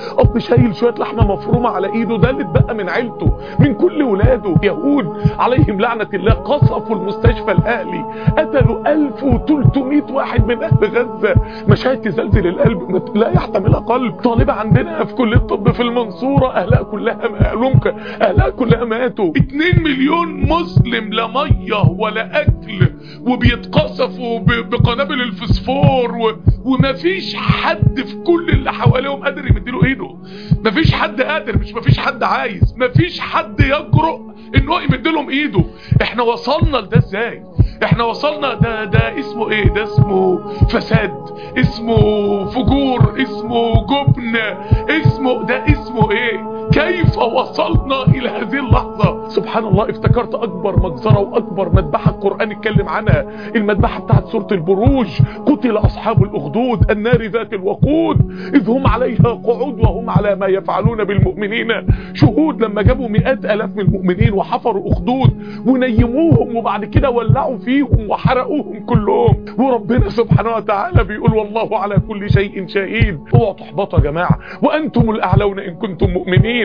اب شايل شويه لحمه مفرومه على ايده ده اللي اتبقى من عيلته من كل ولاده يهود عليهم لعنه الله قصفوا المستشفى الاهلي قتلوا 1300 واحد من اهل غزه مشاهد تزلزل القلب لا يحتملها قلب طالبه عندنا في كليه الطب في المنصوره اهلها كلها اهلهم اهلها كلها ماتوا 2 مليون مسلم لا ميه ولا اكل وبيتقصفوا بقنابل الفسفور و... ومفيش حد في كل اللي حواليهم قادر يمديله ايده مفيش حد قادر مش مفيش حد عايز مفيش حد يجرؤ ان هو يمدلهم ايده احنا وصلنا لده ازاي احنا وصلنا ده ده اسمه ايه ده اسمه فساد اسمه فجور اسمه جبن اسمه ده اسمه ايه كيف وصلنا الى هذه اللحظة سبحان الله افتكرت اكبر مجزرة واكبر مذبحة القرآن اتكلم عنها المذبحة بتاعت سورة البروج قتل اصحاب الاخدود النار ذات الوقود اذ هم عليها قعود وهم على ما يفعلون بالمؤمنين شهود لما جابوا مئات الاف من المؤمنين وحفروا اخدود ونيموهم وبعد كده ولعوا فيهم وحرقوهم كلهم وربنا سبحانه وتعالى بيقول والله على كل شيء شهيد اوعوا تحبطوا يا جماعة وانتم الاعلون ان كنتم مؤمنين